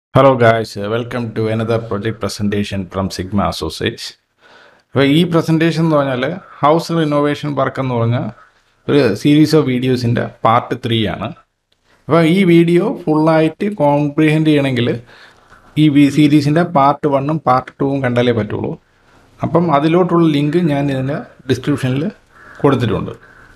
Hello guys, uh, welcome to another project presentation from Sigma Associates. അപ്പോൾ ഈ presentation എന്ന് പറഞ്ഞാൽ ഹൗസ് റിനോവേഷൻ വർക്ക് എന്ന് പറഞ്ഞ ഒരു സീരീസ് ഓഫ് വീഡിയോസിൻ്റെ പാർട്ട് ത്രീ ആണ് അപ്പോൾ ഈ വീഡിയോ ഫുള്ളായിട്ട് കോംപ്രിഹെൻഡ് ചെയ്യണമെങ്കിൽ ഈ വി സീരീസിൻ്റെ പാർട്ട് വണ്ണും പാർട്ട് ടൂവും കണ്ടാലേ പറ്റുള്ളൂ അപ്പം അതിലോട്ടുള്ള ലിങ്ക് ഞാൻ ഇതിൻ്റെ ഡിസ്ക്രിപ്ഷനിൽ കൊടുത്തിട്ടുണ്ട്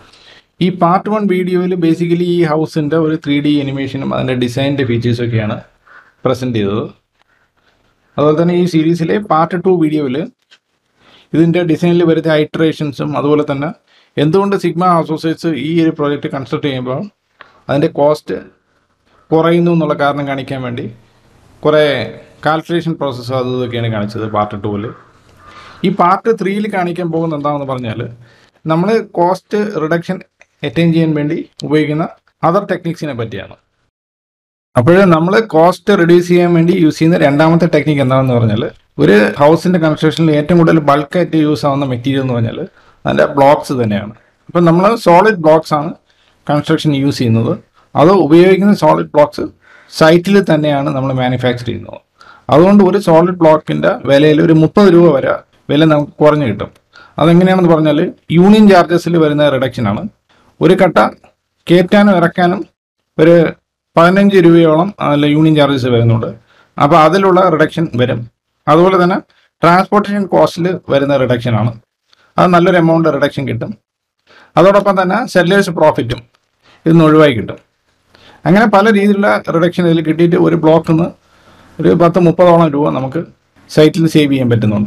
ഈ പാർട്ട് വൺ വീഡിയോയിൽ ബേസിക്കലി ഈ ഹൗസിൻ്റെ ഒരു ത്രീ ഡി അനിമേഷനും അതിൻ്റെ ഡിസൈനിൻ്റെ ഫീച്ചേഴ്സൊക്കെയാണ് പ്രസൻറ്റ് ചെയ്തത് അതുപോലെ തന്നെ ഈ സീരീസിലെ പാർട്ട് ടു വീഡിയോയിൽ ഇതിൻ്റെ ഡിസൈനിൽ വരുന്ന ഐറ്ററേഷൻസും അതുപോലെ തന്നെ എന്തുകൊണ്ട് സിഗ്മ അസോസിയേറ്റ്സ് ഈ ഒരു പ്രോജക്റ്റ് കൺസ്ട്രക്ട് ചെയ്യുമ്പോൾ അതിൻ്റെ കോസ്റ്റ് കുറയുന്നു എന്നുള്ള കാരണം കാണിക്കാൻ വേണ്ടി കുറേ കാൽക്കുലേഷൻ പ്രോസസ്സ് അത് ഇതൊക്കെയാണ് കാണിച്ചത് പാർട്ട് ടൂവിൽ ഈ പാർട്ട് ത്രീയിൽ കാണിക്കാൻ പോകുന്നത് എന്താണെന്ന് പറഞ്ഞാൽ നമ്മൾ കോസ്റ്റ് റിഡക്ഷൻ അറ്റൈൻ ചെയ്യാൻ വേണ്ടി ഉപയോഗിക്കുന്ന അതർ ടെക്നിക്സിനെ പറ്റിയാണ് അപ്പോൾ നമ്മൾ കോസ്റ്റ് റെഡ്യൂസ് ചെയ്യാൻ വേണ്ടി യൂസ് ചെയ്യുന്ന രണ്ടാമത്തെ ടെക്നിക്ക് എന്താണെന്ന് പറഞ്ഞാൽ ഒരു ഹൗസിൻ്റെ കൺസ്ട്രക്ഷനിൽ ഏറ്റവും കൂടുതൽ ബൾക്കായിട്ട് യൂസ് ആവുന്ന മെറ്റീരിയൽ എന്ന് പറഞ്ഞാൽ അതിൻ്റെ ബ്ലോക്സ് തന്നെയാണ് അപ്പം നമ്മൾ സോളിഡ് ബ്ലോക്സ് ആണ് കൺസ്ട്രക്ഷൻ യൂസ് ചെയ്യുന്നത് അത് ഉപയോഗിക്കുന്ന സോളിഡ് ബ്ലോക്സ് സൈറ്റിൽ തന്നെയാണ് നമ്മൾ മാനുഫാക്ചർ ചെയ്യുന്നത് അതുകൊണ്ട് ഒരു സോളിഡ് ബ്ലോക്കിൻ്റെ വിലയിൽ ഒരു മുപ്പത് രൂപ വരെ വില നമുക്ക് കുറഞ്ഞു കിട്ടും അതെങ്ങനെയാണെന്ന് പറഞ്ഞാൽ യൂണിയൻ ചാർജസിൽ വരുന്ന റിഡക്ഷനാണ് ഒരു കട്ട കയറ്റാനും ഇറക്കാനും ഒരു പതിനഞ്ച് രൂപയോളം അല്ല യൂണിയൻ ചാർജസ് വരുന്നുണ്ട് അപ്പോൾ അതിലുള്ള റിഡക്ഷൻ വരും അതുപോലെ തന്നെ ട്രാൻസ്പോർട്ടേഷൻ കോസ്റ്റിൽ വരുന്ന റിഡക്ഷനാണ് അത് നല്ലൊരു എമൗണ്ട് റിഡക്ഷൻ കിട്ടും അതോടൊപ്പം തന്നെ സെല്ലേഴ്സ് പ്രോഫിറ്റും ഇതിന്ന് ഒഴിവായി കിട്ടും അങ്ങനെ പല രീതിയിലുള്ള റിഡക്ഷൻ ഇതിൽ കിട്ടിയിട്ട് ഒരു ബ്ലോക്കിൽ നിന്ന് ഒരു പത്ത് മുപ്പതോളം രൂപ നമുക്ക് സൈറ്റിൽ നിന്ന് സേവ് ചെയ്യാൻ പറ്റുന്നുണ്ട്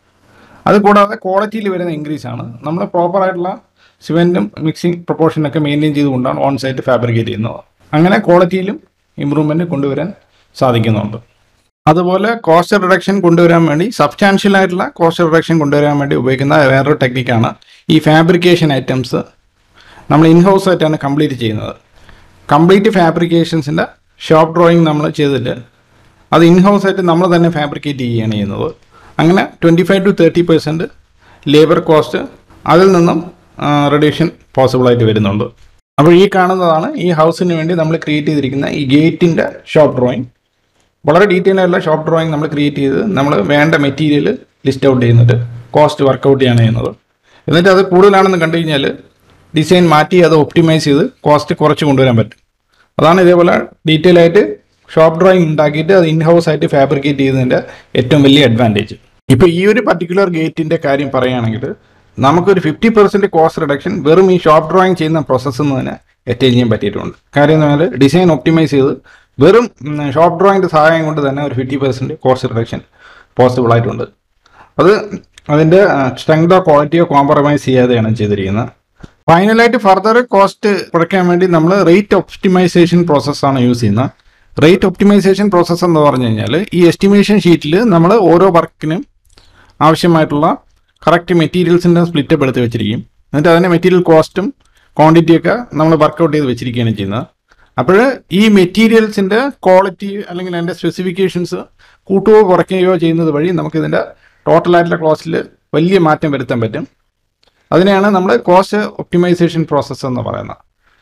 അത് കൂടാതെ ക്വാളിറ്റിയിൽ വരുന്ന ഇൻക്രീസ് ആണ് നമ്മൾ പ്രോപ്പറായിട്ടുള്ള സിമെൻറ്റും മിക്സിംഗ് പ്രൊപ്പോർഷനൊക്കെ മെയിൻറ്റെയിൻ ചെയ്തുകൊണ്ടാണ് ഓൺ സൈറ്റ് ഫാബ്രിക്കേറ്റ് ചെയ്യുന്നത് അങ്ങനെ ക്വാളിറ്റിയിലും ഇമ്പ്രൂവ്മെൻറ്റ് കൊണ്ടുവരാൻ സാധിക്കുന്നുണ്ട് അതുപോലെ കോസ്റ്റ് റിഡക്ഷൻ കൊണ്ടുവരാൻ വേണ്ടി സബ്സ്റ്റാൻഷ്യൽ ആയിട്ടുള്ള കോസ്റ്റ് റിഡക്ഷൻ കൊണ്ടുവരാൻ വേണ്ടി ഉപയോഗിക്കുന്ന വേറൊരു ടെക്നിക്കാണ് ഈ ഫാബ്രിക്കേഷൻ ഐറ്റംസ് നമ്മൾ ഇൻഹൗസ് ആയിട്ടാണ് കംപ്ലീറ്റ് ചെയ്യുന്നത് കംപ്ലീറ്റ് ഫാബ്രിക്കേഷൻസിൻ്റെ ഷോപ്പ് ഡ്രോയിങ് നമ്മൾ ചെയ്തിട്ട് അത് ഇൻഹൗസ് ആയിട്ട് നമ്മൾ തന്നെ ഫാബ്രിക്കേറ്റ് ചെയ്യുകയാണ് ചെയ്യുന്നത് അങ്ങനെ twenty five to thirty percent labour cost അതിൽ നിന്നും റിഡക്ഷൻ പോസിബിളായിട്ട് വരുന്നുണ്ട് അപ്പോൾ ഈ കാണുന്നതാണ് ഈ ഹൗസിന് വേണ്ടി നമ്മൾ ക്രിയേറ്റ് ചെയ്തിരിക്കുന്ന ഈ ഗേറ്റിൻ്റെ ഷോപ്പ് ഡ്രോയിങ് വളരെ ഡീറ്റെയിൽ ആയിട്ടുള്ള ഷോപ്പ് ഡ്രോയിങ് നമ്മൾ ക്രിയേറ്റ് ചെയ്ത് നമ്മൾ വേണ്ട മെറ്റീരിയൽ ലിസ്റ്റ് ഔട്ട് ചെയ്യുന്നിട്ട് കോസ്റ്റ് വർക്കൗട്ട് ചെയ്യാണ് ചെയ്യുന്നത് എന്നിട്ട് അത് കൂടുതലാണെന്ന് കണ്ടു കഴിഞ്ഞാൽ ഡിസൈൻ മാറ്റി അത് ഒപ്റ്റിമൈസ് ചെയ്ത് കോസ്റ്റ് കുറച്ച് കൊണ്ടുവരാൻ പറ്റും അതാണ് ഇതേപോലെ ഡീറ്റെയിൽ ആയിട്ട് ഷോപ്പ് ഡ്രോയിങ് ഉണ്ടാക്കിയിട്ട് അത് ഇൻ ഹൗസ് ആയിട്ട് ഫാബ്രിക്കേറ്റ് ചെയ്തതിൻ്റെ ഏറ്റവും വലിയ അഡ്വാൻറ്റേജ് ഇപ്പോൾ ഈ ഒരു പർട്ടിക്കുലർ ഗേറ്റിൻ്റെ കാര്യം പറയുകയാണെങ്കിൽ നമുക്കൊരു ഫിഫ്റ്റി പെർസെൻറ്റ് കോസ്റ്റ് റിഡക്ഷൻ വെറും ഈ ഷോപ്പ് ഡ്രോയിങ് ചെയ്യുന്ന പ്രോസസ്സിൽ നിന്ന് തന്നെ അറ്റൈൻ ചെയ്യാൻ പറ്റിയിട്ടുണ്ട് കാര്യം എന്ന് പറഞ്ഞാൽ ഡിസൈൻ ഒപ്റ്റിമൈസ് ചെയ്ത് വെറും ഷോപ്പ് ഡ്രോയിങ്ങിൻ്റെ സഹായം കൊണ്ട് തന്നെ ഒരു fifty percent cost reduction possible ആയിട്ടുണ്ട് അത് അതിൻ്റെ സ്ട്രെങ്തോ ക്വാളിറ്റിയോ കോംപ്രമൈസ് ചെയ്യാതെയാണ് ചെയ്തിരിക്കുന്നത് ഫൈനലായിട്ട് ഫർദർ കോസ്റ്റ് കുറയ്ക്കാൻ വേണ്ടി നമ്മൾ റേറ്റ് ഒപ്റ്റിമൈസേഷൻ പ്രോസസ്സാണ് യൂസ് ചെയ്യുന്നത് റേറ്റ് ഒപ്റ്റിമൈസേഷൻ പ്രോസസ്സ് എന്ന് പറഞ്ഞു കഴിഞ്ഞാൽ ഈ എസ്റ്റിമേഷൻ ഷീറ്റിൽ നമ്മൾ ഓരോ വർക്കിനും ആവശ്യമായിട്ടുള്ള കറക്റ്റ് മെറ്റീരിയൽസിൻ്റെ സ്പ്ലിറ്റപ്പ് എടുത്ത് വെച്ചിരിക്കും എന്നിട്ട് അതിൻ്റെ മെറ്റീരിയൽ കോസ്റ്റും ക്വാണ്ടിറ്റിയൊക്കെ നമ്മൾ വർക്കൗട്ട് ചെയ്ത് വെച്ചിരിക്കുകയാണ് ചെയ്യുന്നത് അപ്പോൾ ഈ മെറ്റീരിയൽസിൻ്റെ ക്വാളിറ്റി അല്ലെങ്കിൽ അതിൻ്റെ സ്പെസിഫിക്കേഷൻസ് കൂട്ടുകയോ കുറയ്ക്കുകയോ ചെയ്യുന്നത് വഴി നമുക്കിതിൻ്റെ ടോട്ടലായിട്ടുള്ള കോസ്റ്റിൽ വലിയ മാറ്റം വരുത്താൻ പറ്റും അതിനെയാണ് നമ്മൾ കോസ്റ്റ് ഒപ്റ്റിമൈസേഷൻ പ്രോസസ്സ് എന്ന് പറയുന്നത്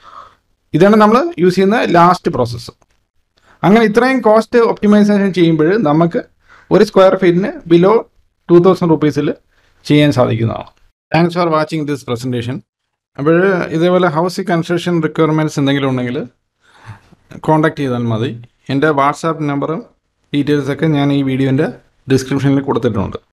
ഇതാണ് നമ്മൾ യൂസ് ചെയ്യുന്ന ലാസ്റ്റ് പ്രോസസ്സ് അങ്ങനെ ഇത്രയും കോസ്റ്റ് ഒപ്റ്റിമൈസേഷൻ ചെയ്യുമ്പോൾ നമുക്ക് ഒരു സ്ക്വയർ ഫീറ്റിന് ബിലോ ടു തൗസൻഡ് റുപ്പീസിൽ ചെയ്യാൻ സാധിക്കുന്നതാണ് thanks for watching this presentation അപ്പോൾ ഇതേപോലെ ഹൗസ് കൺസ്ട്രക്ഷൻ റിക്വയർമെൻറ്റ്സ് എന്തെങ്കിലും ഉണ്ടെങ്കിൽ കോൺടാക്ട് ചെയ്താൽ മതി എൻ്റെ വാട്സാപ്പ് നമ്പറും ഡീറ്റെയിൽസൊക്കെ ഞാൻ ഈ വീഡിയോൻ്റെ ഡിസ്ക്രിപ്ഷനിൽ കൊടുത്തിട്ടുണ്ട്